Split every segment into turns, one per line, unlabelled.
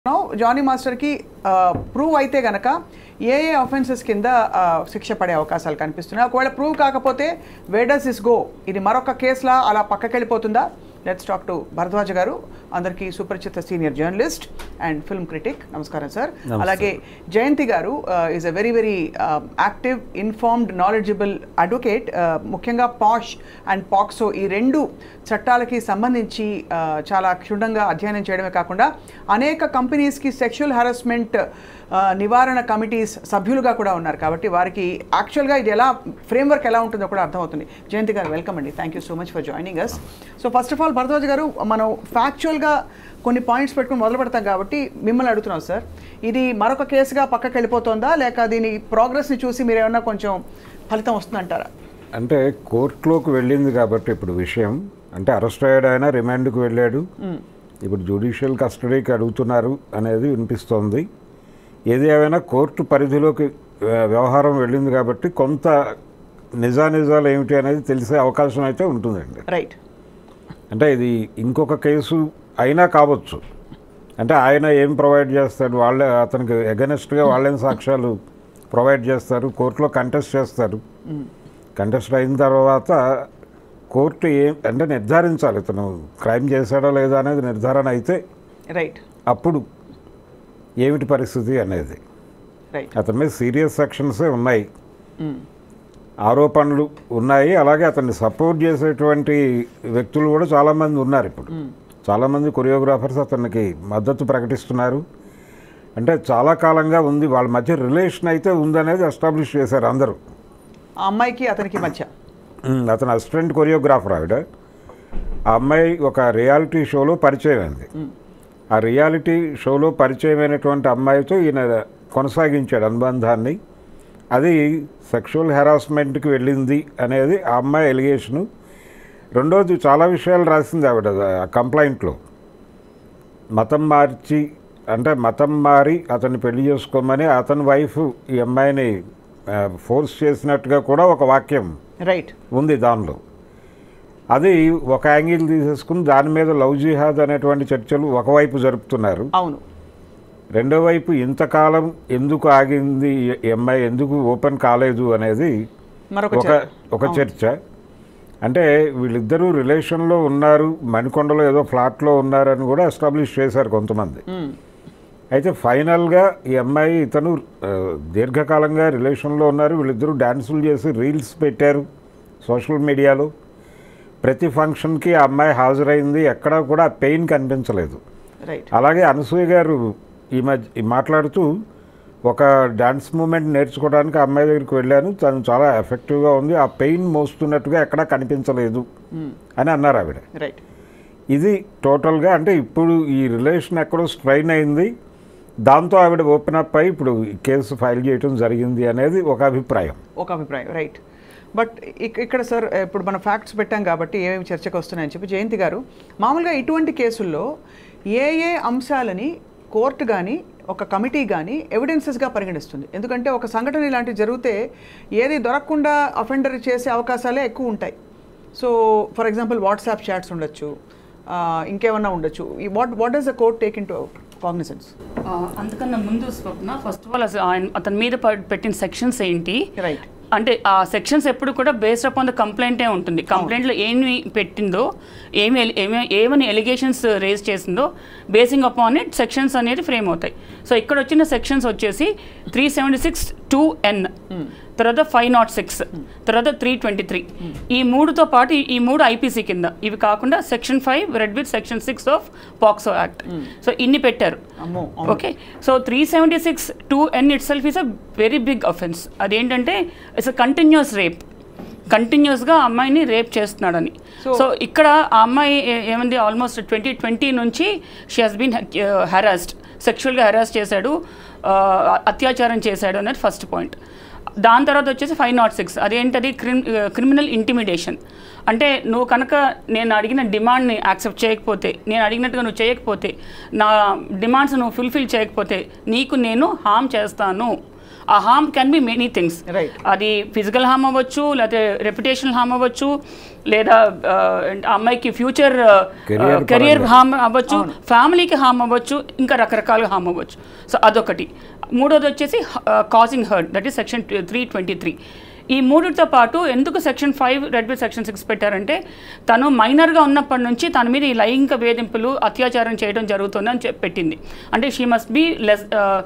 Now Johnny మాస్టర్కి prove అయితే గనక ఏ ఏ అఫెన్సెస్ కింద ఆ, శిక్ష పడే అవకాశాలు కనిపిస్తున్నాయి ఒకవేళ ప్రూవ్ కాకపోతే వేడస్ ఇస్ గో ఇది మరొక కేసులా అలా పక్కకి వెళ్ళిపోతుందా let's talk to Bharadwaja garu అందరికీ సుపరిచిత senior journalist and film critic నమస్కారం సార్ అలాగే Jayanthi garu is a very very active informed knowledgeable advocate ముఖ్యంగా పాష్ అండ్ పాక్సో ఈ రెండు చట్టాలకి సంబంధించి ఆ, చాలా క్షుణ్ణంగా అధ్యయనం చేయడమే కాకుండా అనేక కంపెనీస్కి సెక్షువల్ హరాస్మెంట్ నివారణ కమిటీస్ సభ్యులుగా కూడా ఉన్నారు కాబట్టి వారికి యాక్చువల్గా ఇది ఎలా ఫ్రేమ్వర్క్ ఎలా ఉంటుందో కూడా అర్థమవుతుంది జయంతి గారు వెల్కమ్ అండి thank you so much for joining us so first of all Bharadwaj garu మనం ఫ్యాక్చువల్గా కొన్ని పాయింట్స్ పెట్టుకుని మొదలు పెడతాం కాబట్టి మిమ్మల్ని అడుగుతున్నాం సార్ ఇది మరొక కేసుగా పక్కకి వెళ్ళిపోతుందా లేక దీని ప్రోగ్రెస్ని చూసి మీరు ఏమన్నా కొంచెం ఫలితం వస్తుందంటారా
అంటే కోర్టులోకి వెళ్ళింది కాబట్టి ఇప్పుడు విషయం అంటే అరెస్ట్ అయ్యాడు ఆయన రిమాండ్కి వెళ్ళాడు ఇప్పుడు జ్యుడిషియల్ కస్టడీకి అడుగుతున్నారు అనేది వినిపిస్తోంది ఏది ఏమైనా కోర్టు పరిధిలోకి ఆ, వ్యవహారం వెళ్ళింది కాబట్టి కొంత నిజానిజాలు ఏమిటి అనేది తెలిసే అవకాశం అయితే ఉంటుందండి
రైట్
అంటే ఇది ఇంకొక కేసు అయినా కావచ్చు అంటే ఆయన ఏం ప్రొవైడ్ చేస్తాడు వాళ్ళే అతనికి ఎగనెస్ట్గా వాళ్ళేం సాక్ష్యాలు ప్రొవైడ్ చేస్తారు కోర్టులో కంటెస్ట్ చేస్తారు కంటెస్ట్ అయిన తర్వాత కోర్టు ఏం అంటే నిర్ధారించాలి ఇతను క్రైమ్ చేశాడా లేదా అనేది నిర్ధారణ అయితే
రైట్
అప్పుడు ఏమిటి పరిస్థితి అనేది
రైట్
అతని మీద సీరియస్ సెక్షన్సే ఉన్నాయి ఆరోపణలు ఉన్నాయి అలాగే అతన్ని సపోర్ట్ చేసేటువంటి వ్యక్తులు కూడా చాలామంది ఉన్నారు ఇప్పుడు చాలామంది కొరియోగ్రాఫర్స్ అతనికి మద్దతు ప్రకటిస్తున్నారు అంటే చాలా కాలంగా ఉంది వాళ్ళ మధ్య రిలేషన్ అయితే ఉందనేది ఎస్టాబ్లిష్ చేశారు అందరూ
ఆ అమ్మాయికి అతనికి మధ్య
ఉమ్, అతను అసిస్టెంట్ కొరియోగ్రాఫర్ ఆవిడ ఆ అమ్మాయి ఒక రియాలిటీ షోలో పరిచయం అయింది ఆ రియాలిటీ షోలో పరిచయమైనటువంటి అమ్మాయితో ఈయన కొనసాగించాడు అనుబంధాన్ని అది సెక్షువల్ హెరాస్మెంట్కి వెళ్ళింది అనేది ఆ అమ్మాయి ఎలిగేషను రెండోది చాలా విషయాలు రాసింది ఆవిడ ఆ కంప్లైంట్లో మతం మార్చి అంటే మతం మారి అతన్ని పెళ్లి చేసుకోమని అతని వైఫ్ ఈ అమ్మాయిని ఆ, ఫోర్స్ చేసినట్టుగా కూడా ఒక వాక్యం
రైట్
ఉంది దానిలో అది ఒక యాంగిల్ తీసేసుకుని దాని మీద లవ్ జిహాద్ అనేటువంటి చర్చలు ఒకవైపు జరుపుతున్నారు
అవును
రెండో వైపు ఇంతకాలం ఎందుకు ఆగింది ఈ అమ్మాయి ఎందుకు ఓపెన్ కాలేదు అనేది
మరొక
ఒక
చర్చ.
ఒక చర్చ అంటే వీళ్ళిద్దరూ రిలేషన్లో ఉన్నారు మణికొండలో ఏదో ఫ్లాట్లో ఉన్నారని కూడా ఎస్టాబ్లిష్ చేశారు కొంతమంది
మ్మ్.
అయితే ఫైనల్గా ఈ అమ్మాయి ఇతను ఆ, దీర్ఘకాలంగా రిలేషన్లో ఉన్నారు వీళ్ళిద్దరూ డ్యాన్సులు చేసి రీల్స్ పెట్టారు సోషల్ మీడియాలో ప్రతి ఫంక్షన్కి ఆ అమ్మాయి హాజరైంది ఎక్కడా కూడా పెయిన్ కనిపించలేదు
రైట్
అలాగే అనసూయ గారు ఈ మధ్య ఈ మాట్లాడుతూ ఒక డాన్స్ మూమెంట్ నేర్చుకోవడానికి ఆ అమ్మాయి దగ్గరికి వెళ్ళాను తను చాలా ఎఫెక్టివ్గా ఉంది ఆ పెయిన్ మోస్తున్నట్టుగా ఎక్కడా కనిపించలేదు
మ్మ్.
అని అన్నారు ఆవిడ
రైట్
ఇది టోటల్గా అంటే ఇప్పుడు ఈ రిలేషన్ ఎక్కడో స్ట్రైన్ అయింది దాంతో ఆవిడ ఓపెన్ అప్ అయి ఇప్పుడు ఈ కేసు ఫైల్ చేయడం జరిగింది అనేది ఒక అభిప్రాయం
ఒక అభిప్రాయం రైట్ బట్ ఇక్- ఇక్కడ సార్ ఇప్పుడు మనం ఫ్యాక్ట్స్ పెట్టాం కాబట్టి ఏమేమి చర్చకు వస్తున్నాయని చెప్పి జయంతి గారు మామూలుగా ఇటువంటి కేసుల్లో ఏ ఏ అంశాలని కోర్టు కానీ ఒక కమిటీ కానీ ఎవిడెన్సెస్గా పరిగణిస్తుంది ఎందుకంటే ఒక సంఘటన ఇలాంటివి జరిగితే ఏది దొరకకుండా అఫెండర్ చేసే అవకాశాలే ఎక్కువ ఉంటాయి so for example WhatsApp chats ఉండొచ్చు ఆ, ఇంకేమన్నా ఉండొచ్చు ఈ what what does the court take in to cognisance
ఆ, అంతకన్నా ముందు స్వప్న ఫస్ట్ ఆఫ్ ఆల్ అసలు ఆయన అతని మీద ప- పెట్టిన సెక్షన్స్ ఏంటి
రైట్
అంటే ఆ సెక్షన్స్ ఎప్పుడు కూడా బేస్డ్ అపాన్ ద కంప్లైంటే ఉంటుంది కంప్లైంట్లో ఏమి పెట్టిందో ఏమి ఎలి- ఏమి ఏమని ఎలిగేషన్స్ రేజ్ చేసిందో బేసింగ్ అపాన్ ఇట్ సెక్షన్స్ అనేది ఫ్రేమ్ అవుతాయి సో ఇక్కడ వచ్చిన సెక్షన్స్ వచ్చేసి three seventy six two N తర్వాత ఫైవ్ నాట్ సిక్స్ తర్వాత త్రీ ట్వంటీ త్రీ ఈ మూడుతో పాటు ఈ- ఈ మూడు ఐపీసీ కింద ఇవి కాకుండా section five read with section six of POCSO act so ఇన్ని పెట్టారు
అమ్మో
okay so three seventy six two N itself is a very big offence అదేంటంటే ఇట్స్ అ కంటిన్యూస్ రేప్ కంటిన్యూస్గా అమ్మాయిని రేప్ చేస్తున్నాడని
So-
సో ఇక్కడ ఆ అమ్మాయి ఏ- ఏమంది ఆల్మోస్ట్ ట్వంటీ ట్వంటీ నుంచి షీ హాస్ బీన్ హెరాస్డ్ సెక్షువల్గా హెరాస్ చేశాడు ఆ, అత్యాచారం చేశాడు అనేది ఫస్ట్ పాయింట్ దాని తర్వాత వచ్చేసి ఫైవ్ నాట్ సిక్స్ అదేంటది క్రిమ్ క్రిమినల్ ఇంటిమిడేషన్ అంటే నువ్వు కనుక నేను అడిగిన డిమాండ్ని యాక్సెప్ట్ చేయకపోతే నేను అడిగినట్టుగా నువ్వు చేయకపోతే నా డిమాండ్స్ నువ్వు ఫుల్ఫిల్ చేయకపోతే నీకు నేను హామ్ చేస్తాను ఆ harm can be many things
Right.
అది ఫిజికల్ హార్మ్ అవ్వచ్చు లేకపోతే రెప్యుటేషనల్ హార్మ్ అవ్వచ్చు లేదా ఆ, ఆ అమ్మాయికి ఫ్యూచర్
Career
కెరియర్
పరంగా.
హార్మ్ అవ్వచ్చు ఫ్యామిలీకి హార్మ్ అవ్వచ్చు ఇంకా రకరకాలుగా హార్మ్ అవ్వచ్చు సో అదొకటి మూడోది వచ్చేసి causing hurt that is section three twenty three ఈ మూడితో పాటు ఎందుకు section five read B section six పెట్టారంటే తను మైనర్గా ఉన్నప్పటి నుంచి తన మీద ఈ లైంగిక వేధింపులు అత్యాచారం చేయడం జరుగుతుందని చెప్పి పెట్టింది అంటే she must be less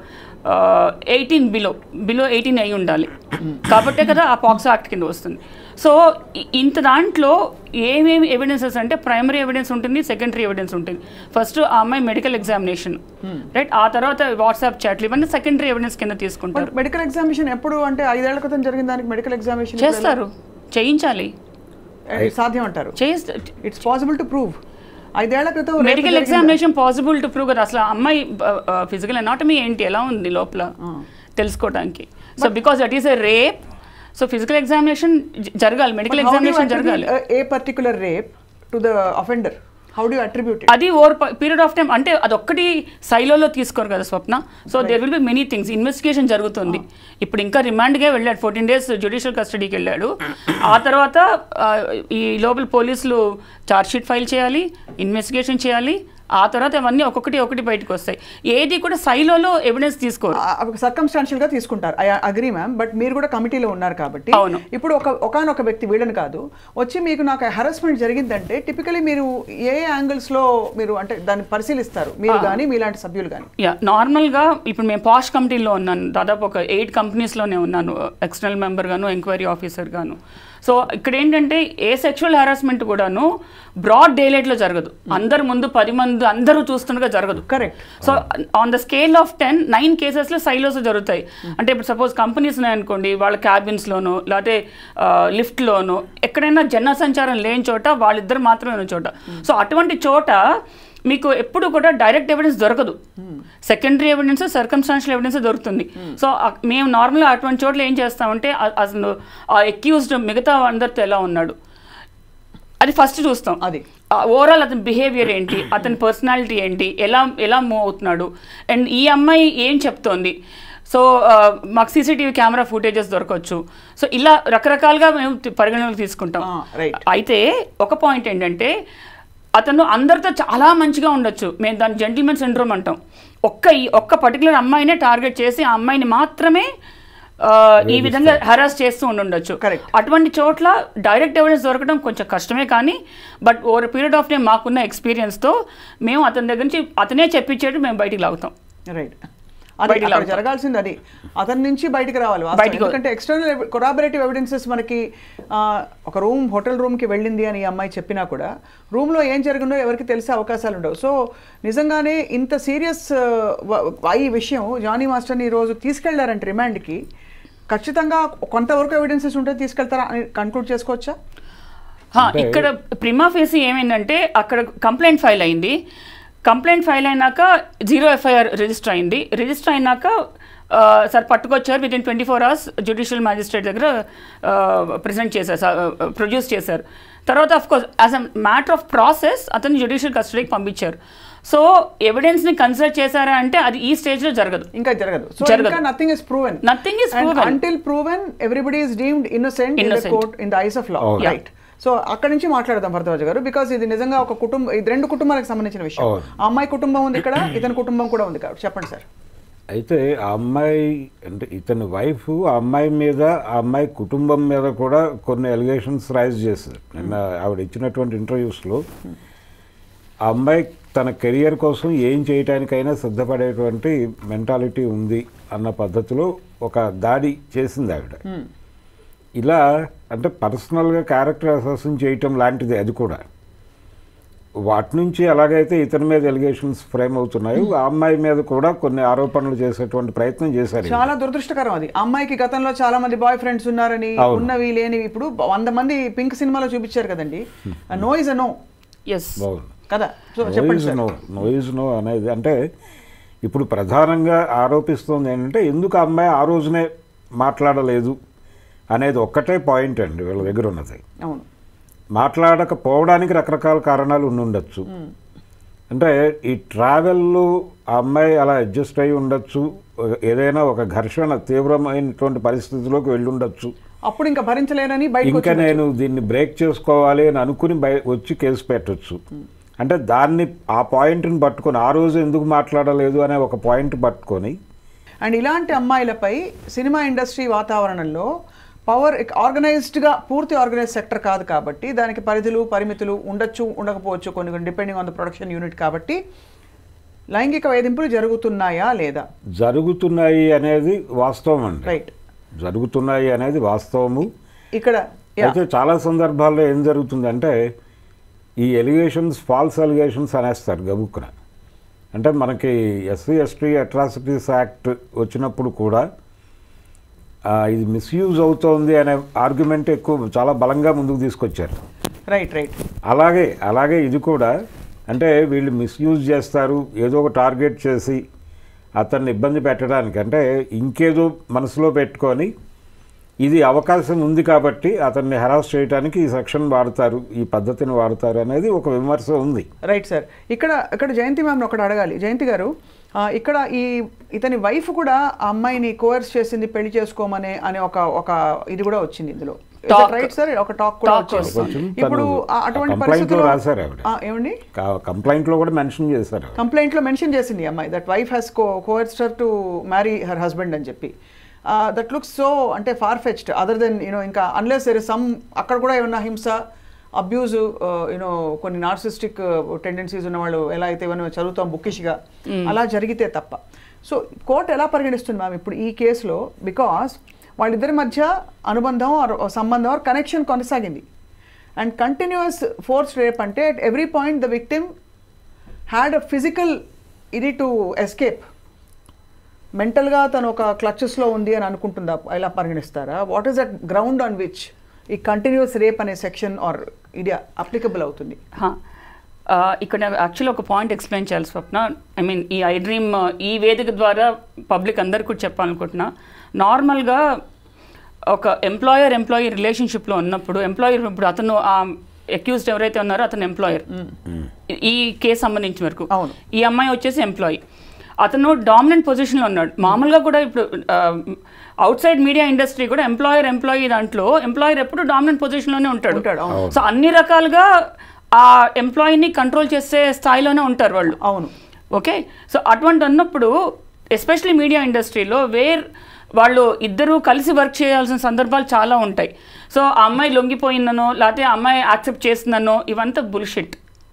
eighteen below below eighteen అయి ఉండాలి కాబట్టే కదా ఆ పాక్సో యాక్ట్ కింద వస్తుంది సో ఇ- ఇంత దాంట్లో ఏమేమి ఎవిడెన్సెస్ అంటే ప్రైమరీ ఎవిడెన్స్ ఉంటుంది సెకండరీ ఎవిడెన్స్ ఉంటుంది ఫస్ట్ ఆ అమ్మాయి మెడికల్ ఎగ్జామినేషన్ రైట్ ఆ తర్వాత వాట్సాప్ చాట్లు ఇవన్నీ సెకండరీ ఎవిడెన్స్ కింద తీసుకుంటారు
మెడికల్ ఎగ్జామినేషన్ ఎప్పుడు అంటే ఐదేళ్ల క్రితం జరిగిన దానికి మెడికల్ ఎగ్జామినేషన్
చేస్తారు చేయించాలి
సాధ్యం అంటారు
చేయిస్తారు
ఇట్స్ పాసిబుల్ టు ప్రూవ్ ఐదేళ్ల క్రితం rape
మెడికల్
జరిగిందా?
ఎగ్జామినేషన్ పాసిబుల్ టు ప్రూవ్ కదా అసలు ఆ అమ్మాయి ఫిజికల్ అనాటమీ ఏంటి ఎలా ఉంది లోపల తెలుసుకోవడానికి so because that is a rape so physical examination జరగాలి medical
But how do you
examination జరగాలి
attribute a- a particular rape to the offender how do attribute
అది ఓవర్ పీరియడ్ ఆఫ్ టైం అంటే అదొక్కటి సైలోలో తీసుకోరు కదా Swapna so there will be many things investigation జరుగుతుంది ఇప్పుడు ఇంకా రిమాండ్గా వెళ్ళాడు ఫోర్టీన్ డేస్ జ్యుడిషియల్ కస్టడీకి వెళ్ళాడు ఆ తర్వాత ఆ, ఈ లోపల పోలీసులు ఛార్జ్ షీట్ ఫైల్ చేయాలి ఇన్వెస్టిగేషన్ చేయాలి ఆ తర్వాత అవన్నీ ఒక్కొక్కటి ఒకటి బయటకు వస్తాయి ఏది కూడా సైలోలో ఎవిడెన్స్ తీసుకోరు
సర్కమ్స్టాన్షియల్ గా తీసుకుంటారు ఐ అగ్రీ మ్యామ్ బట్ మీరు కూడా కమిటీలో ఉన్నారు కాబట్టి
అవును.
ఇప్పుడు ఒక ఒకనొక వ్యక్తి వీళ్ళని కాదు వచ్చి మీకు నాకు హెరాస్మెంట్ జరిగిందంటే టిపికలీ మీరు ఏ యాంగిల్స్ లో మీరు అంటే దాన్ని పరిశీలిస్తారు మీరు కానీ మీలాంటి సభ్యులు కానీ
యా నార్మల్గా ఇప్పుడు మేము పాష్ కమిటీలో ఉన్నాను దాదాపు ఒక ఎయిట్ కంపెనీస్లోనే ఉన్నాను ఎక్స్టర్నల్ మెంబర్ గాను ఎంక్వైరీ ఆఫీసర్ గాను సో ఇక్కడ ఏంటంటే ఏ సెక్షువల్ హెరాస్మెంట్ కూడాను బ్రాడ్ డేలైట్లో జరగదు అందరు ముందు పది మంది అందరూ చూస్తుండగా జరగదు
Correct.
So on the scale of ten nine కేసెస్లో సైలోస్ జరుగుతాయి అంటే ఇప్పుడు సపోజ్ కంపెనీస్ ఉన్నాయనుకోండి వాళ్ళ క్యాబిన్స్లోను లేకపోతే లిఫ్ట్లోను ఎక్కడైనా జన సంచారం లేని చోట వాళ్ళిద్దరు మాత్రమే ఉన్న చోట సో అటువంటి చోట మీకు ఎప్పుడు కూడా డైరెక్ట్ ఎవిడెన్స్ దొరకదు సెకండరీ ఎవిడెన్స్ సర్కమ్స్టాన్షియల్ ఎవిడెన్స్ దొరుకుతుంది సో ఆ- మేము నార్మల్గా అటువంటి చోట్ల ఏం చేస్తామంటే ఆ- అసలు ఆ ఎక్యూజ్డ్ మిగతా అందరితో ఎలా ఉన్నాడు అది ఫస్ట్ చూస్తాం
అది.
ఓవరాల్ అతని బిహేవియర్ ఏంటి అతని పర్సనాలిటీ ఏంటి ఎలా ఎలా మూవ్ అవుతున్నాడు అండ్ ఈ అమ్మాయి ఏం చెప్తోంది సో మాకు సీసీటీవీ కెమెరా ఫుటేజెస్ దొరకవచ్చు సో ఇలా రకరకాలుగా మేము తి- పరిగణనలోకి తీసుకుంటాం
Ah, right.
అయితే ఒక పాయింట్ ఏంటంటే అతను అందరితో చాలా మంచిగా ఉండొచ్చు మేము దాన్ని జెంటిల్మెన్ సిండ్రోమ్ అంటాం ఒక్క ఈ ఒక్క పర్టికులర్ అమ్మాయినే టార్గెట్ చేసి ఆ అమ్మాయిని మాత్రమే ఆ, ఈ విధంగా హెరాస్ చేస్తూ ఉండుండొచ్చు
Correct.
అటువంటి చోట్ల డైరెక్ట్ ఎవిడెన్స్ దొరకడం కొంచెం కష్టమే కానీ but over period of time మాకున్న ఎక్స్పీరియన్స్తో మేము అతని దగ్గర నుంచి అతనే చెప్పించేట్టు మేము బయటికి లాగుతాం
రైట్ అది
బయటికి
అక్కడ
లాగుతాం.
జరగాల్సింది అది అతని నుంచి బయటికి రావాలి వాస్తవం.
బయటికి-
ఎందుకంటే ఎక్స్టర్నల్ కొరాబరేటివ్ ఎవిడెన్సెస్ మనకి ఆ, ఒక రూమ్ హోటల్ రూమ్కి వెళ్ళింది అని ఈ అమ్మాయి చెప్పినా కూడా రూమ్లో ఏం జరిగిందో ఎవరికి తెలిసే అవకాశాలు ఉండవు సో నిజంగానే ఇంత సీరియస్ ఈ విషయం జానీ మాస్టర్ని ఈరోజు తీసుకెళ్లారంటే రిమాండ్కి ఖచ్చితంగా కొంతవరకు ఎవిడెన్సెస్ ఉంటే తీసుకెళ్తారా అని కన్క్లూడ్ చేసుకోవచ్చా
హా, ఇక్కడ ప్రిమా ఫేసి ఏమైందంటే అక్కడ కంప్లైంట్ ఫైల్ అయింది కంప్లైంట్ ఫైల్ అయినాక జీరో ఎఫ్ఐఆర్ రిజిస్టర్ అయింది రిజిస్టర్ అయినాక ఆ, సార్ పట్టుకొచ్చారు within twenty four hours judicial magistrate దగ్గర ప్రజెంట్ చేశారు ప్రొడ్యూస్ చేశారు తర్వాత of course as a matter of process అతను జ్యుడిషియల్ కస్టడీకి పంపించారు సో ఎవిడెన్స్ని కన్సిడర్ చేశారా అంటే అది ఈ స్టేజ్లో జరగదు
ఇంకా జరగదు సో
జరగదు.
ఇంకా nothing is proven
Nothing is proven.
Until proven everybody is deemed innocent in the
Innocent.
Court in the eyes of law
అవును.
రైట్ సో అక్కడ నుంచి మాట్లాడదాం భరద్వాజ్ గారు బికాస్ ఇది నిజంగా ఒక కుటుంబం ఇది రెండు కుటుంబాలకు సంబంధించిన విషయం
అవును.
ఆ అమ్మాయి కుటుంబం ఉంది ఇక్కడ ఇతని కుటుంబం కూడా ఉంది కాబట్టి చెప్పండి సార్
అయితే ఆ అమ్మాయి అంటే ఇతని వైఫ్ ఆ అమ్మాయి మీద ఆ అమ్మాయి కుటుంబం మీద కూడా కొన్ని ఎలిగేషన్స్ రైజ్ చేశారు నిన్న ఆవిడ ఇచ్చినటువంటి ఇంటర్వ్యూస్లో ఆ అమ్మాయి తన కెరియర్ కోసం ఏం చేయటానికైనా సిద్ధపడేటువంటి మెంటాలిటీ ఉంది అన్న పద్ధతిలో ఒక దాడి చేసింది ఆవిడ ఇలా అంటే పర్సనల్గా క్యారెక్టర్ అసెషన్ చేయటం లాంటిది అది కూడా వాటి నుంచి ఎలాగైతే ఇతని మీద ఎలిగేషన్స్ ఫ్రేమ్ అవుతున్నాయో ఆ అమ్మాయి మీద కూడా కొన్ని ఆరోపణలు చేసేటువంటి ప్రయత్నం చేశారు
చాలా దురదృష్టకరం అది ఆ అమ్మాయికి గతంలో చాలా మంది బాయ్ ఫ్రెండ్స్ ఉన్నారని
అవును.
ఉన్నవి లేనివి ఇప్పుడు వంద మంది పింక్ సినిమాలో చూపించారు కదండి no is a no
yes
బాగుంది
కదా సో చెప్పండి
no is
sir
no no is no అనేది అంటే ఇప్పుడు ప్రధానంగా ఆరోపిస్తుంది ఏంటంటే ఎందుకు ఆ అమ్మాయి ఆ రోజునే మాట్లాడలేదు అనేది ఒక్కటే పాయింట్ అండి వీళ్ళ దగ్గర ఉన్నది
అవును
మాట్లాడకపోవడానికి రకరకాల కారణాలు ఉండి ఉండొచ్చు అంటే ఈ ట్రావెల్లో ఆ అమ్మాయి అలా అడ్జస్ట్ అయి ఉండొచ్చు ఏదైనా ఒక ఘర్షణ తీవ్రమైనటువంటి పరిస్థితిలోకి వెళ్ళి ఉండొచ్చు
అప్పుడు ఇంకా భరించలేనని బయటకు
ఇంకా నేను దీన్ని బ్రేక్ చేసుకోవాలి అని అనుకుని బయ వచ్చి కేసు పెట్టొచ్చు అంటే దాన్ని ఆ పాయింట్ని పట్టుకొని ఆ రోజు ఎందుకు మాట్లాడలేదు అనే ఒక పాయింట్ పట్టుకొని
అండ్ ఇలాంటి అమ్మాయిలపై సినిమా ఇండస్ట్రీ వాతావరణంలో పవర్ ఆర్గనైజ్డ్గా పూర్తి ఆర్గనైజ్ సెక్టర్ కాదు కాబట్టి దానికి పరిధులు పరిమితులు ఉండొచ్చు ఉండకపోవచ్చు కొన్ని కొన్ని depending on the production unit కాబట్టి లైంగిక వేధింపులు జరుగుతున్నాయా లేదా
జరుగుతున్నాయి అనేది వాస్తవం అండి
రైట్
జరుగుతున్నాయి అనేది వాస్తవము
ఇక్కడ యా
అయితే చాలా సందర్భాల్లో ఏం జరుగుతుందంటే ఈ ఎలిగేషన్స్ ఫాల్స్ ఎలిగేషన్స్ అనేస్తారు గబుక్కున అంటే మనకి ఎస్సీ ఎస్టీ అట్రాసిటీస్ యాక్ట్ వచ్చినప్పుడు కూడా ఆ, ఇది మిస్యూజ్ అవుతోంది అనే ఆర్గ్యుమెంట్ ఎక్కువ చాలా బలంగా ముందుకు తీసుకొచ్చారు
రైట్ రైట్
అలాగే అలాగే ఇది కూడా అంటే వీళ్ళు మిస్యూజ్ చేస్తారు ఏదో ఒక టార్గెట్ చేసి అతన్ని ఇబ్బంది పెట్టడానికి అంటే ఇంకేదో మనసులో పెట్టుకొని ఇది అవకాశం ఉంది కాబట్టి అతన్ని హెరాస్ చేయడానికి ఈ సెక్షన్ వాడతారు ఈ పద్ధతిని వాడతారు అనేది ఒక విమర్శ ఉంది
రైట్ సార్ ఇక్కడ ఇక్కడ జయంతి మ్యామ్ ఒకటి అడగాలి జయంతి గారు ఆ, ఇక్కడ ఈ ఇతని వైఫ్ కూడా ఆ అమ్మాయిని కోర్స్ చేసింది పెళ్లి చేసుకోమనే అనే ఒక ఒక ఇది కూడా వచ్చింది ఇందులో
Talk.
రైట్ సార్ ఒక టాక్ కూడా
Talk
వచ్చింది
వచ్చింది.
ఇప్పుడు
తను
ఆ అటువంటి
complaint లో
పరిస్థితుల్లో
రాశారు ఆవిడ.
ఆ, ఏమండి
కంప్లైంట్లో కూడా మెన్షన్ చేశారు
కంప్లైంట్ లో మెన్షన్ చేసింది ఈ అమ్మాయి దట్ వైఫ్ హ్యాస్ కో కోర్స్టర్ టు మ్యారీ హర్ హస్బెండ్ అని చెప్పి దట్ లుక్స్ సో అంటే far fetched other than you know ఇంకా అన్లెస్ దెర్ ఇస్ సమ్ అక్కడ కూడా ఏమన్నా హింస అబ్యూజ్ యూనో కొన్ని నార్సిస్టిక్ టెండెన్సీస్ ఉన్న వాళ్ళు ఎలా అయితే ఏమైనా చదువుతాం బుక్కిష్గా అలా జరిగితే తప్ప సో కోర్టు ఎలా పరిగణిస్తుంది మ్యామ్ ఇప్పుడు ఈ కేసులో బికాస్ వాళ్ళిద్దరి మధ్య అనుబంధం or సంబంధం ఆర్ కనెక్షన్ కొనసాగింది అండ్ కంటిన్యూస్ ఫోర్స్ రేప్ అంటే at every point the victim had a physical ఇది టు ఎస్కేప్ మెంటల్గా తను ఒక క్లచెస్లో ఉంది అని అనుకుంటుందా ఇలా పరిగణిస్తారా what is that ground on which ఈ కంటిన్యూస్ రేప్ అనే సెక్షన్ ఆర్ ఇది అప్లికబుల్ అవుతుంది
హా. ఆ, ఇక్కడ యాక్చువల్లీ ఒక పాయింట్ ఎక్స్ప్లెయిన్ చేయాలి స్వప్న ఐ మీన్ ఈ ఐ డ్రీమ్ ఈ వేదిక ద్వారా పబ్లిక్ అందరికీ కూడా చెప్పాలనుకుంటున్నా నార్మల్గా ఒక ఎంప్లాయర్ ఎంప్లాయీ రిలేషన్షిప్లో ఉన్నప్పుడు ఎంప్లాయర్ ఇప్పుడు అతను ఆ అక్యూజ్డ్ ఎవరైతే ఉన్నారో అతను ఎంప్లాయర్ ఈ కేసు సంబంధించిన వరకు
అవును.
ఈ అమ్మాయి వచ్చేసి ఎంప్లాయీ అతను డామినెంట్ పొజిషన్లో ఉన్నాడు మామూలుగా కూడా ఇప్పుడు అవుట్ సైడ్ మీడియా ఇండస్ట్రీ కూడా ఎంప్లాయర్ ఎంప్లాయీ దాంట్లో ఎంప్లాయర్ ఎప్పుడు డామినెంట్ పొజిషన్లోనే ఉంటాడు
ఉంటాడు, అవును.
సో అన్ని రకాలుగా ఆ ఎంప్లాయీని కంట్రోల్ చేసే స్థాయిలోనే ఉంటారు వాళ్ళు
అవును
ఓకే సో అటువంటి అన్నప్పుడు ఎస్పెషలీ మీడియా ఇండస్ట్రీలో వేర్ వాళ్ళు ఇద్దరూ కలిసి వర్క్ చేయాల్సిన సందర్భాలు చాలా ఉంటాయి సో ఆ అమ్మాయి లొంగిపోయిందనో లేకపోతే ఆ అమ్మాయి యాక్సెప్ట్ చేసిందనో ఇవంతా బుల్షిట్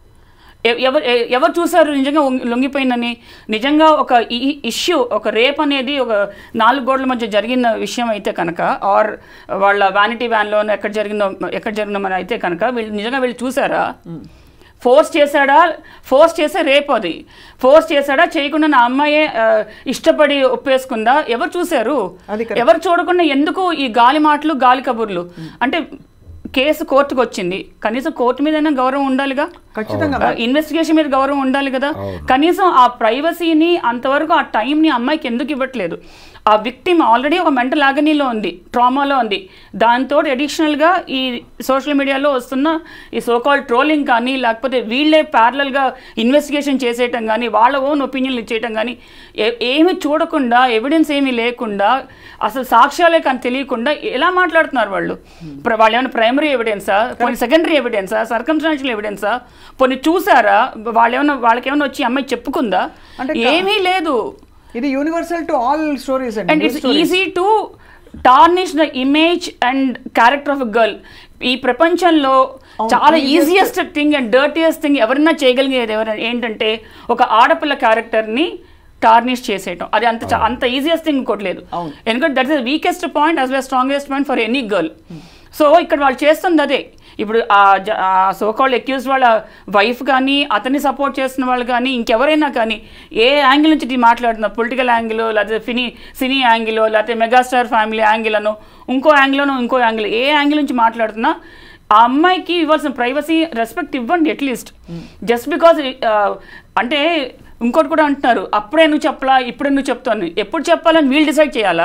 ఎవరు ఎ- ఎవరు చూసారు నిజంగా లొంగి- లొంగిపోయిందని నిజంగా ఒక ఇష్యూ ఒక రేప్ అనేది ఒక నాలుగు గోడల మధ్య జరిగిన విషయం అయితే కనుక ఆర్ వాళ్ళ వ్యానిటీ వ్యాన్లో ఎక్కడ జరిగిందో ఎక్కడ జరిగిందో మరి అయితే కనుక వీళ్ళు నిజంగా వీళ్ళు చూసారా ఫోర్స్ చేశాడా ఫోర్స్ చేసే రేప్ అది ఫోర్స్ చేశాడా చేయకుండా నా అమ్మాయే ఆ, ఇష్టపడి ఒప్పేసుకుందా ఎవరు చూశారు
అది correct.
ఎవరు చూడకుండా ఎందుకు ఈ గాలి మాటలు గాలి కబుర్లు అంటే కేసు కోర్టుకు వచ్చింది కనీసం కోర్టు మీదైనా గౌరవం ఉండాలిగా
ఖచ్చితంగా
ఇన్వెస్టిగేషన్ మీద గౌరవం ఉండాలి కదా కనీసం ఆ ప్రైవసీని అంతవరకు ఆ టైంని అమ్మాయికి ఎందుకు ఇవ్వట్లేదు ఆ విక్టిమ్ ఆల్రెడీ ఒక మెంటల్ ఆగనీలో ఉంది ట్రామాలో ఉంది దాంతో అడిషనల్గా ఈ సోషల్ మీడియాలో వస్తున్న ఈ సోకాల్ ట్రోలింగ్ కానీ లేకపోతే వీళ్ళే ప్యారలల్గా ఇన్వెస్టిగేషన్ చేసేయటం కానీ వాళ్ళ ఓన్ ఒపీనియన్లు ఇచ్చేయటం కానీ ఏ- ఏమీ చూడకుండా ఎవిడెన్స్ ఏమీ లేకుండా అసలు సాక్ష్యాలే కానీ తెలియకుండా ఎలా మాట్లాడుతున్నారు వాళ్ళు ప్ర- వాళ్ళు ఏమైనా ప్రైమరీ ఎవిడెన్సా కొన్ని సెకండరీ ఎవిడెన్సా సర్కమ్స్టాన్షియల్ ఎవిడెన్సా కొన్ని చూసారా వాళ్ళు ఏమైనా వాళ్ళకి ఏమైనా వచ్చి ఈ అమ్మాయి చెప్పుకుందా
అంటే
ఏమీ లేదు
ఇది universal to all stories
and
అండి
it's easy to tarnish the image and character of girl ఈ ప్రపంచంలో చాలా easiest thing and dirtiest thing ఎవరైనా చేయగలిగేది ఎవరైనా ఏంటంటే ఒక ఆడపిల్ల క్యారెక్టర్ని టార్నిష్ చేసేయటం అది అంత చా- అంత ఈజియెస్ట్ థింగ్ ఇంకోటి లేదు
అవును.
ఎందుకంటే that is the weakest point as well strongest point for any girl so ఇక్కడ వాళ్ళు చేస్తుంది అదే ఇప్పుడు ఆ జ- ఆ సోకాల్డ్ అక్యూజ్ వాళ్ళ వైఫ్ కానీ అతన్ని సపోర్ట్ చేస్తున్న వాళ్ళు కానీ ఇంకెవరైనా కానీ ఏ యాంగిల్ నుంచి ఇది మాట్లాడుతున్నా పొలిటికల్ యాంగిల్ లేకపోతే ఫినీ సినీ యాంగిల్ లేకపోతే మెగాస్టార్ ఫ్యామిలీ యాంగిల్ అను ఇంకో యాంగిల్ను ఇంకో యాంగిల్ ఏ యాంగిల్ నుంచి మాట్లాడుతున్నా ఆ అమ్మాయికి ఇవ్వాల్సిన ప్రైవసీ రెస్పెక్ట్ ఇవ్వండి అట్లీస్ట్ జస్ట్ బికాజ్ అంటే ఇంకోటి కూడా అంటున్నారు అప్పుడే నువ్వు చెప్పలా ఇప్పుడే నువ్వు చెప్తాను ఎప్పుడు చెప్పాలని వీళ్ళు డిసైడ్ చేయాలా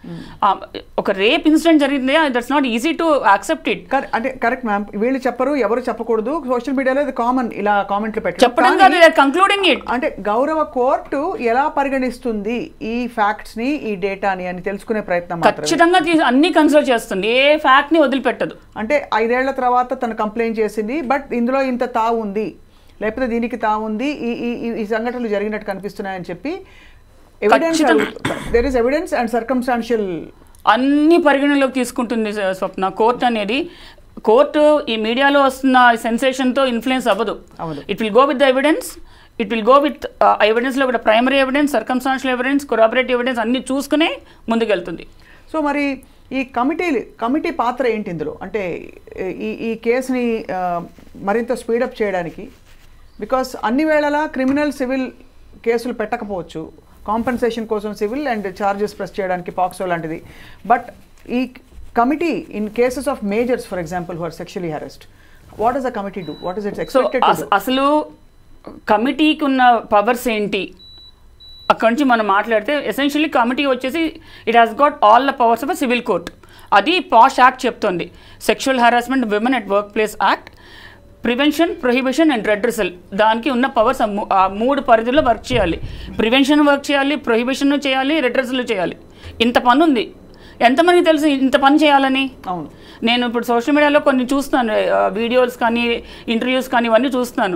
ఒక రేప్ ఇన్సిడెంట్ జరిగింది that's not easy to accept it
కరె- అంటే కరెక్ట్ మ్యామ్ వీళ్ళు చెప్పరు ఎవరు చెప్పకూడదు సోషల్ మీడియాలో ఇది కామన్ ఇలా కామెంట్లు పెట్టడం
చెప్పడం
కానీ-
కాదు కంక్లూడింగ్ ఇట్
అంటే గౌరవ కోర్టు ఎలా పరిగణిస్తుంది ఈ ఫ్యాక్ట్స్ ని ఈ డేటాని అని తెలుసుకునే ప్రయత్నం మాత్రమే
ఖచ్చితంగా తీసి అన్ని కన్సిడర్ చేస్తుంది ఏ ఫ్యాక్ట్ ని వదిలిపెట్టదు
అంటే ఐదేళ్ల తర్వాత తను కంప్లైంట్ చేసింది బట్ ఇందులో ఇంత తావు ఉంది లేకపోతే దీనికి తావు ఉంది ఈ ఈ ఈ- ఈ సంఘటనలు జరిగినట్టు కనిపిస్తున్నాయని చెప్పి ఎవిడెన్స్
ఖచ్చితంగా.
There is evidence and circumstantial
అన్ని పరిగణనలోకి తీసుకుంటుంది స- స్వప్న కోర్ట్ అనేది కోర్టు ఈ మీడియాలో వస్తున్న సెన్సేషన్తో ఇన్ఫ్లుయెన్స్ అవ్వదు
అవ్వదు.
It will go with the evidence it will go with ఎవిడెన్స్లో కూడా primary evidence circumstantial evidence corroborative evidence అన్ని చూసుకునే ముందుకెళ్తుంది
సో మరి ఈ కమిటీలు కమిటీ పాత్ర ఏంటి ఇందులో అంటే ఈ ఈ కేసుని ఆ, మరింత స్పీడప్ చేయడానికి బికాస్ అన్ని వేళలా క్రిమినల్ సివిల్ కేసులు పెట్టకపోవచ్చు కాంపెన్సేషన్ కోసం సివిల్ అండ్ చార్జెస్ ప్రెస్ చేయడానికి పాక్సో లాంటిది బట్ ఈ committee in cases of majors for example who are sexually harassed what is the committee do what is it's
so
expected
అసలు కమిటీకి ఉన్న పవర్స్ ఏంటి అక్కడి నుంచి మనం మాట్లాడితే ఎసెన్షియల్లీ కమిటీ వచ్చేసి it has got all the powers of civil court అది పాష్ యాక్ట్ చెప్తుంది sexual harassment women at work place act prevention prohibition and redressal దానికి ఉన్న పవర్స్ ఆ మూడు పరిధిలో వర్క్ చేయాలి ప్రివెన్షన్ వర్క్ చేయాలి ప్రొహిబిషన్ చేయాలి రెడ్రెసల్ చేయాలి ఇంత పని ఉంది ఎంతమందికి తెలుసు ఇంత పని చేయాలని
అవును
నేను ఇప్పుడు సోషల్ మీడియాలో కొన్ని చూస్తున్నాను వీడియోస్ కానీ ఇంటర్వ్యూస్ కానీ ఇవన్నీ చూస్తున్నాను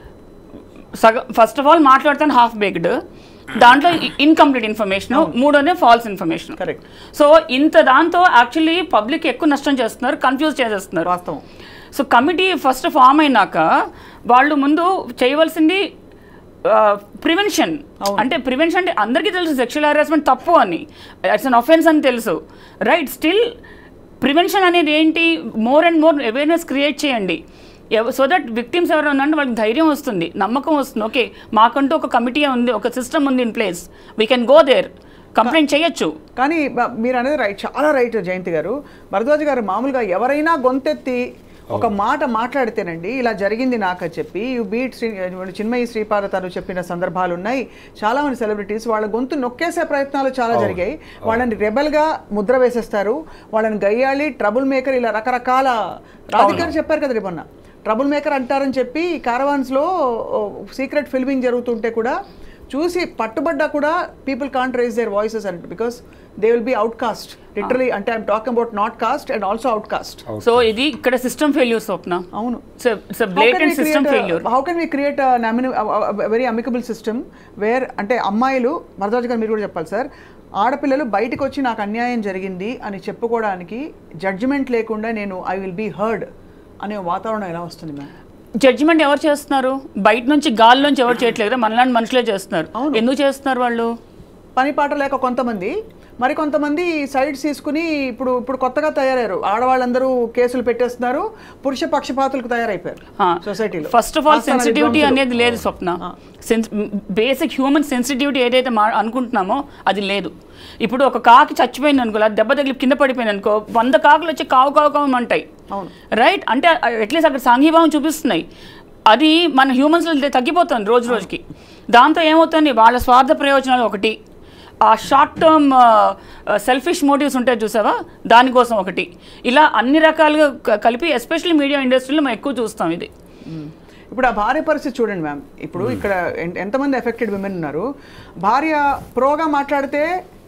సగ ఫస్ట్ ఆఫ్ ఆల్ మాట్లాడతాను హాఫ్ బేక్డ్ దాంట్లో ఇన్కంప్లీట్ ఇన్ఫర్మేషన్ మూడోనే ఫాల్స్ ఇన్ఫర్మేషన్
Correct.
సో ఇంత దాంతో యాక్చువల్లీ పబ్లిక్ ఎక్కువ నష్టం చేస్తున్నారు కన్ఫ్యూజ్ చేసేస్తున్నారు
వాస్తవం
సో కమిటీ ఫస్ట్ ఫామ్ అయినాక వాళ్ళు ముందు చేయవలసింది ప్రివెన్షన్ అంటే ప్రివెన్షన్ అంటే అందరికీ తెలుసు సెక్షువల్ హెరాస్మెంట్ తప్పు అని ఇట్స్ అన్ అఫెన్స్ అని తెలుసు రైట్ స్టిల్ ప్రివెన్షన్ అనేది ఏంటి more and more awareness create చేయండి సో దట్ విక్టిమ్స్ ఎవరు ఉన్నారంటే వాళ్ళకి ధైర్యం వస్తుంది నమ్మకం వస్తుంది ఓకే మాకంటూ ఒక కమిటీ ఉంది ఒక సిస్టమ్ ఉంది in place we can go there complaint చేయొచ్చు
కానీ బ- మీరు అనేది రైట్ చాలా రైట్ జయంతి గారు భరద్వాజ్ గారు మామూలుగా ఎవరైనా గొంతెత్తి ఒక మాట మాట్లాడితేనండి ఇలా జరిగింది నాకు అని చెప్పి యు బీట్ శ్రీ చిన్మయి శ్రీపాద తను చెప్పిన సందర్భాలు ఉన్నాయి చాలా మంది సెలబ్రిటీస్ వాళ్ళ గొంతు నొక్కేసే ప్రయత్నాలు చాలా జరిగాయి వాళ్ళని రెబల్ గా ముద్ర వేసేస్తారు వాళ్ళని గయ్యాళి ట్రబుల్ మేకర్ ఇలా రకరకాల రాధికారు చెప్పారు కదా మొన్న ట్రబుల్ మేకర్ అంటారని చెప్పి కారవాన్స్ లో సీక్రెట్ ఫిల్మింగ్ జరుగుతుంటే కూడా చూసి పట్టుబడ్డా కూడా people can't raise their voices and because they will be outcast literally అంటే I'm talking about not caste and also outcast
so ఇది ఇక్కడ సిస్టమ్ ఫెయిల్యూర్ స్వప్న
అవును
it's blatant system failure
how can we create very amicable system where అంటే అమ్మాయిలు భరద్వాజ్ గారు మీరు కూడా చెప్పాలి సార్ ఆడపిల్లలు బయటకు వచ్చి నాకు అన్యాయం జరిగింది అని చెప్పుకోవడానికి జడ్జిమెంట్ లేకుండా నేను ఐ విల్ బీ హర్డ్ అనే వాతావరణం ఎలా వస్తుంది మ్యామ్
జడ్జిమెంట్ ఎవరు చేస్తున్నారు బయట నుంచి గాల్లోంచి ఎవరు చేయట్లేదు కదా మనలాంటి మనుషులే చేస్తున్నారు ఎందుకు చేస్తున్నారు వాళ్ళు
పని పాట లేక కొంతమంది మరి కొంతమంది సైడ్స్ తీసుకుని ఇప్పుడు ఇప్పుడు కొత్తగా తయారయ్యారు ఆడవాళ్ళందరూ కేసులు పెట్టేస్తున్నారు పురుష పక్షపాతులకు తయారైపోయారు సొసైటీలో
ఫస్ట్ ఆఫ్ ఆల్ సెన్సిటివిటీ అనేది లేదు స్వప్న బేసిక్ హ్యూమన్ సెన్సిటివిటీ ఏదైతే మా అనుకుంటున్నామో అది లేదు ఇప్పుడు ఒక కాకి చచ్చిపోయింది అనుకో లేదా దెబ్బ తగిలి కింద పడిపోయింది అనుకో వంద కాకులు వచ్చి కావు కావు కావు అంటాయి
అవును.
రైట్ అంటే అట్లీస్ట్ అక్కడ సాంఘీభావం చూపిస్తున్నాయి అది మన హ్యూమన్స్లో తగ్గిపోతుంది రోజు రోజుకి దాంతో ఏమవుతుంది వాళ్ళ స్వార్థ ప్రయోజనాలు ఒకటి ఆ షార్ట్ టర్మ్ సెల్ఫిష్ మోటివ్స్ ఉంటాయి చూసావా దానికోసం ఒకటి ఇలా అన్ని రకాలుగా క- కలిపి ఎస్పెషల్లీ మీడియా ఇండస్ట్రీలో మనం ఎక్కువ చూస్తాం ఇది
ఇప్పుడు ఆ భార్య పరిస్థితి చూడండి మ్యామ్ ఇప్పుడు ఇక్కడ ఎన్- ఎంతమంది ఎఫెక్టెడ్ విమెన్ ఉన్నారు భార్య ప్రోగా మాట్లాడితే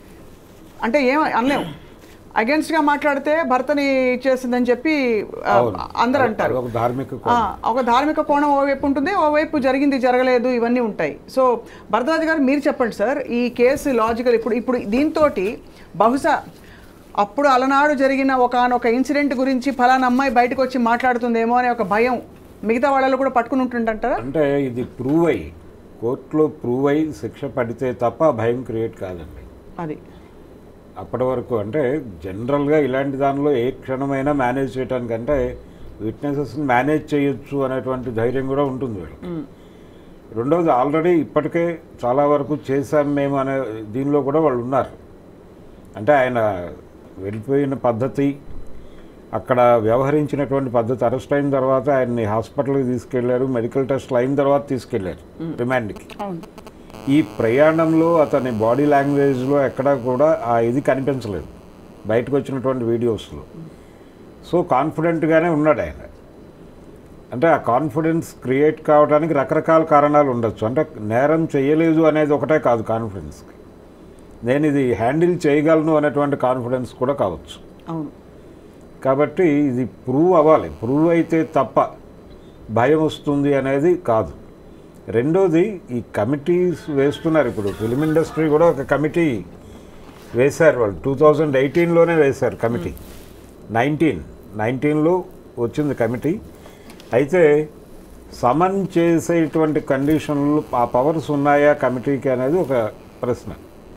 అంటే ఏం అనలేము అగేన్స్ట్ గా మాట్లాడితే భర్తని ఇచ్చేసిందని చెప్పి ఆ,
అవును.
అందరు అంటారు
ఒక ధార్మిక
ఆ, ఒక ధార్మిక కోణం ఓవైపు ఉంటుంది ఓవైపు జరిగింది జరగలేదు ఇవన్నీ ఉంటాయి సో భరద్వాజ్ గారు మీరు చెప్పండి సార్ ఈ కేసు లాజికల్ ఇప్పుడు ఇప్పుడు దీంతో బహుశా అప్పుడు అలనాడు జరిగిన ఒకనొక ఇన్సిడెంట్ గురించి ఫలానా అమ్మాయి బయటకు వచ్చి మాట్లాడుతుందేమో అనే ఒక భయం మిగతా వాళ్ళలో కూడా పట్టుకుని ఉంటుందంటారా
అంటే ఇది ప్రూవ్ అయ్యి కోర్టులో ప్రూవ్ అయ్యి శిక్ష పడితే తప్ప ఆ భయం క్రియేట్ కాదండి
అది
అప్పటి వరకు అంటే జనరల్గా ఇలాంటి దానిలో ఏ క్షణమైనా మేనేజ్ చేయడానికంటే విట్నెసెస్ని మేనేజ్ చేయొచ్చు అనేటువంటి ధైర్యం కూడా ఉంటుంది వీళ్ళకి రెండవది ఆల్రెడీ ఇప్పటికే చాలా వరకు చేశాం మేము అనే దీనిలో కూడా వాళ్ళు ఉన్నారు అంటే ఆయన వెళ్ళిపోయిన పద్ధతి అక్కడ వ్యవహరించినటువంటి పద్ధతి అరెస్ట్ అయిన తర్వాత ఆయన్ని హాస్పిటల్కి తీసుకెళ్లారు మెడికల్ టెస్ట్లు అయిన తర్వాత తీసుకెళ్లారు రిమాండ్కి
అవును
ఈ ప్రయాణంలో అతని బాడీ లాంగ్వేజ్లో ఎక్కడా కూడా ఆ ఇది కనిపించలేదు బయటకు వచ్చినటువంటి వీడియోస్లో సో కాన్ఫిడెంట్గానే ఉన్నాడు ఆయన అంటే ఆ కాన్ఫిడెన్స్ క్రియేట్ కావడానికి రకరకాల కారణాలు ఉండొచ్చు అంటే నేరం చేయలేదు అనేది ఒకటే కాదు కాన్ఫిడెన్స్కి నేను ఇది హ్యాండిల్ చేయగలను అనేటువంటి కాన్ఫిడెన్స్ కూడా కావచ్చు
అవును
కాబట్టి ఇది ప్రూవ్ అవ్వాలి ప్రూవ్ అయితే తప్ప భయం వస్తుంది అనేది కాదు రెండోది ఈ కమిటీస్ వేస్తున్నారు ఇప్పుడు ఫిలిం ఇండస్ట్రీ కూడా ఒక కమిటీ వేశారు వాళ్ళు టూ థౌజండ్ ఎయిటీన్లోనే వేశారు కమిటీ నైన్టీన్ నైన్టీన్లో వచ్చింది కమిటీ అయితే సమన్ చేసేటువంటి కండిషన్లు ఆ పవర్స్ ఉన్నాయా కమిటీకి అనేది ఒక ప్రశ్న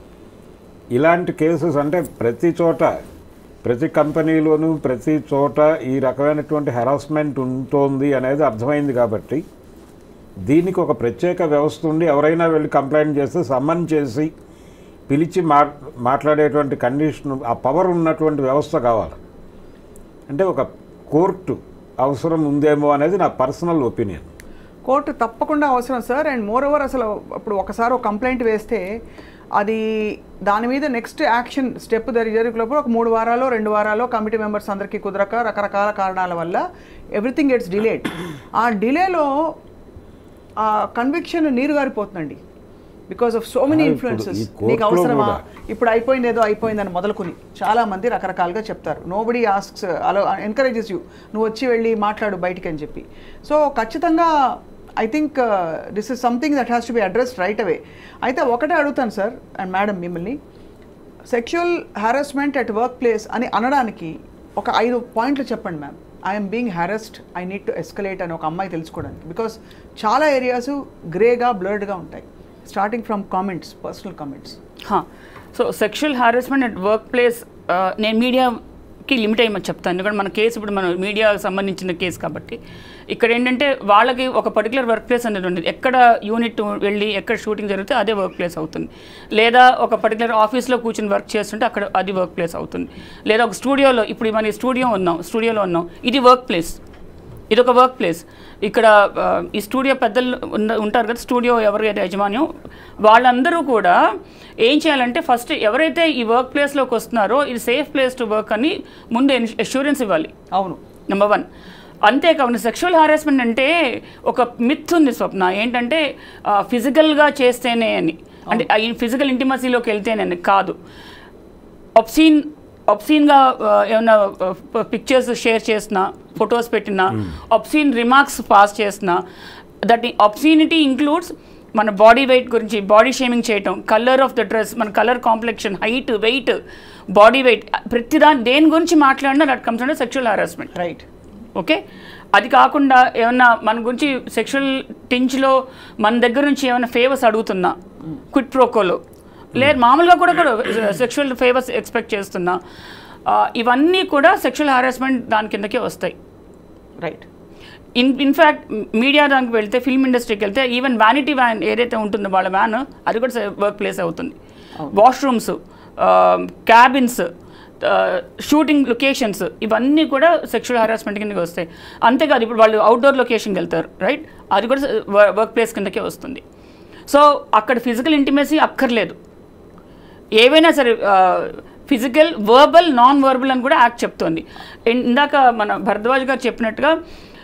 ఇలాంటి కేసెస్ అంటే ప్రతి చోట ప్రతి కంపెనీలోనూ ప్రతి చోట ఈ రకమైనటువంటి హెరాస్మెంట్ ఉంటోంది అనేది అర్థమైంది కాబట్టి దీనికి ఒక ప్రత్యేక వ్యవస్థ ఉండి ఎవరైనా వెళ్ళి కంప్లైంట్ చేస్తే సమ్మన్ చేసి పిలిచి మా మాట్లాడేటువంటి కండిషన్ ఆ పవర్ ఉన్నటువంటి వ్యవస్థ కావాలి అంటే ఒక కోర్టు అవసరం ఉందేమో అనేది నా పర్సనల్ ఒపీనియన్
కోర్టు తప్పకుండా అవసరం సార్ అండ్ మోర్ ఓవర్ అసలు ఇప్పుడు ఒకసారి ఒక కంప్లైంట్ వేస్తే అది దాని మీద నెక్స్ట్ యాక్షన్ స్టెప్ జరిగేలోపు ఒక మూడు వారాలు రెండు వారాలు కమిటీ మెంబర్స్ అందరికీ కుదరక రకరకాల కారణాల వల్ల ఎవ్రీథింగ్ గెట్స్ డిలేడ్ ఆ డిలేలో ఆ కన్విక్షన్ నీరు గారిపోతుందండి బికాస్ ఆఫ్ సో మెనీ
ఇప్పుడు
ఇన్ఫ్లుయెన్సెస్
ఈ
నీకు
కోర్టులో
అవసరమా
కూడా.
ఇప్పుడు అయిపోయింది ఏదో అయిపోయిందని మొదలుకుని చాలా మంది రకరకాలుగా చెప్తారు నోబడి ఆస్క్స్ అలా ఎంకరేజెస్ యూ నువ్వు వచ్చి వెళ్ళి మాట్లాడు బయటికి అని చెప్పి సో ఖచ్చితంగా I think this is something that has to be addressed right away అయితే ఒకటే అడుగుతాను సార్ అండ్ మేడం మిమ్మల్ని sexual harassment at work place అని అనడానికి ఒక ఐదు పాయింట్లు చెప్పండి ma'am I'm being harassed I need to escalate అని ఒక అమ్మాయి తెలుసుకోవడానికి బికాస్ చాలా ఏరియాస్ గ్రేగా బ్లర్డ్గా ఉంటాయి starting from comments personal comments
so sexual harassment at work place నేను మీడియాకి లిమిట్ అయ్యమని చెప్తాను ఎందుకంటే మన కేసు ఇప్పుడు మన మీడియాకి సంబంధించిన కేసు కాబట్టి ఇక్కడ ఏంటంటే వాళ్ళకి ఒక పర్టికులర్ వర్క్ ప్లేస్ అనేది ఉండదు ఎక్కడ యూనిట్ వెళ్ళి ఎక్కడ షూటింగ్ జరిగితే అదే వర్క్ ప్లేస్ అవుతుంది లేదా ఒక పర్టికులర్ ఆఫీస్లో కూర్చొని వర్క్ చేస్తుంటే అక్కడ అది వర్క్ ప్లేస్ అవుతుంది లేదా ఒక స్టూడియోలో ఇప్పుడు మన స్టూడియో ఉన్నాం స్టూడియోలో ఉన్నాం ఇది వర్క్ ప్లేస్ ఇది ఒక వర్క్ ప్లేస్ ఇక్కడ ఆ, ఈ స్టూడియో పెద్దలు ఉన్న- ఉంటారు కదా స్టూడియో ఎవరైతే యజమాన్యం వాళ్ళందరూ కూడా ఏం చేయాలంటే ఫస్ట్ ఎవరైతే ఈ వర్క్ ప్లేస్లోకి వస్తున్నారో ఇది సేఫ్ ప్లేస్ టు వర్క్ అని ముందు అష్యూరెన్స్ ఇవ్వాలి
అవును
నెంబర్ వన్ అంతేకాకుండా సెక్షువల్ హారాస్మెంట్ అంటే ఒక మిత్ ఉంది స్వప్న ఏంటంటే ఫిజికల్గా చేస్తేనే అని అంటే ఫిజికల్ ఇంటిమసీలోకి వెళ్తేనే అని కాదు ఒప్సీన్ ఒప్సీన్గా ఏమైనా పిక్చర్స్ షేర్ చేసినా ఫొటోస్ పెట్టినా ఒప్సీన్ రిమార్క్స్ పాస్ చేసినా దట్ ఒప్సీనిటీ ఇంక్లూడ్స్ మన బాడీ వెయిట్ గురించి బాడీ షేమింగ్ చేయటం కలర్ ఆఫ్ ద డ్రెస్ మన colour complexion height weight body weight ప్రతిదాని దేని గురించి మాట్లాడినా that comes under sexual harassment
right
okay అది కాకుండా ఏమన్నా మన గురించి సెక్షువల్ టించ్లో మన దగ్గర నుంచి ఏమైనా ఫేవర్స్ అడుగుతున్నా క్విట్ ప్రోకోలో లేదు మామూలుగా కూడా కూడా సెక్షువల్ ఫేవర్స్ ఎక్స్పెక్ట్ చేస్తున్నా ఆ, ఇవన్నీ కూడా సెక్షువల్ హారాస్మెంట్ దాని కిందకే వస్తాయి
రైట్
ఇన్ ఇన్ఫ్యాక్ట్ మీడియా దానికి వెళ్తే ఫిల్మ్ ఇండస్ట్రీకి వెళ్తే ఈవెన్ వ్యానిటీ వ్యాన్ ఏదైతే ఉంటుందో వాళ్ళ వ్యాన్ అది కూడా వర్క్ ప్లేస్ అవుతుంది వాష్రూమ్స్ క్యాబిన్స్ షూటింగ్ లొకేషన్స్ ఇవన్నీ కూడా సెక్షువల్ హరాస్మెంట్ కిందకి వస్తాయి అంతేకాదు ఇప్పుడు వాళ్ళు అవుట్డోర్ లొకేషన్కి వెళ్తారు రైట్ అది కూడా వర్క్ ప్లేస్ కిందకే వస్తుంది సో అక్కడ ఫిజికల్ ఇంటిమేసీ అక్కర్లేదు ఏవైనా సరే ఫిజికల్ వర్బల్ నాన్ వర్బల్ అని కూడా యాక్ట్ చెప్తోంది ఇన్- ఇందాక మన భరద్వాజ్ గారు చెప్పినట్టుగా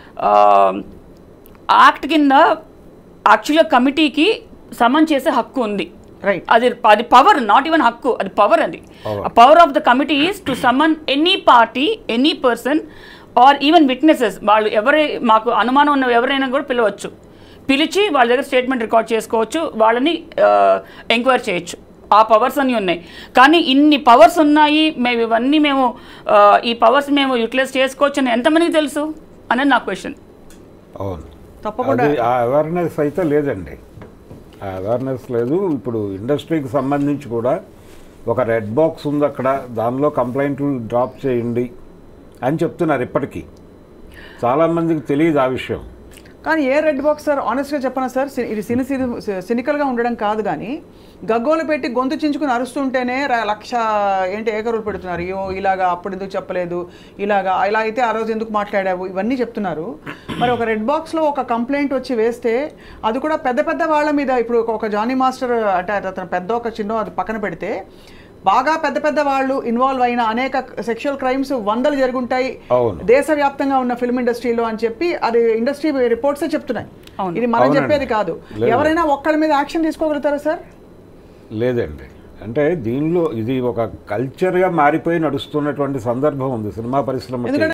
యాక్ట్ కింద యాక్చువల్గా కమిటీకి సమన్ చేసే హక్కు ఉంది
రైట్
అది అది పవర్ నాట్ ఈవెన్ హక్కు అది పవర్ అది
Power.
Power of the committee is to summon any party any person or even witnesses వాళ్ళు ఎవరే మాకు అనుమానం ఉన్న ఎవరైనా కూడా పిలవచ్చు పిలిచి వాళ్ళ దగ్గర స్టేట్మెంట్ రికార్డ్ చేసుకోవచ్చు వాళ్ళని ఎంక్వైరీ చేయొచ్చు ఆ పవర్స్ అన్నీ ఉన్నాయి కానీ ఇన్ని పవర్స్ ఉన్నాయి మేము ఇవన్నీ మేము ఆ, ఈ పవర్స్ మేము యూటిలైజ్ చేసుకోవచ్చు అని ఎంతమందికి తెలుసు అనేది నా క్వశ్చన్
అవును
తప్పకుండా.
అది ఆ అవేర్నెస్ అయితే లేదండి ఆ అవేర్నెస్ లేదు ఇప్పుడు ఇండస్ట్రీకి సంబంధించి కూడా ఒక రెడ్ బాక్స్ ఉంది అక్కడ దానిలో కంప్లైంట్లు డ్రాప్ చేయండి అని చెప్తున్నారు ఇప్పటికీ చాలామందికి తెలియదు ఆ విషయం
కానీ ఏ రెడ్ బాక్స్ సార్ ఆనెస్ట్గా చెప్పనా సార్ సి- ఇది సిని సినికల్గా ఉండడం కాదు కానీ గగ్గోలు పెట్టి గొంతు చించుకుని అరుస్తుంటేనే ర- లక్ష ఏంటి ఏకరులు పెడుతున్నారు అయ్యో ఇలాగా అప్పుడు ఎందుకు చెప్పలేదు ఇలాగా ఇలా అయితే ఆ రోజు ఎందుకు మాట్లాడావు ఇవన్నీ చెప్తున్నారు మరి ఒక రెడ్ బాక్స్లో ఒక కంప్లైంట్ వచ్చి వేస్తే అది కూడా పెద్ద పెద్ద వాళ్ళ మీద ఇప్పుడు ఒక- ఒక జానీ మాస్టర్ అంటే అతను పెద్ద ఒక చిన్న అది పక్కన పెడితే బాగా పెద్ద పెద్ద వాళ్ళు ఇన్వాల్వ్ అయిన అనేక సెక్షువల్ క్రైమ్స్ వందలు జరుగుంటాయి
అవును.
దేశవ్యాప్తంగా ఉన్న ఫిల్మ్ ఇండస్ట్రీలో అని చెప్పి అది ఇండస్ట్రీ రిపోర్ట్సే చెప్తున్నాయి
అవును.
ఇది మనం
అవునండి.
చెప్పేది కాదు
లేదు.
ఎవరైనా ఒక్కళ్ళ మీద యాక్షన్ తీసుకోగలుగుతారా సార్
లేదండి అంటే దీనిలో ఇది ఒక కల్చర్గా మారిపోయి నడుస్తున్నటువంటి సందర్భం ఉంది సినిమా పరిశ్రమ
ఎందుకంటే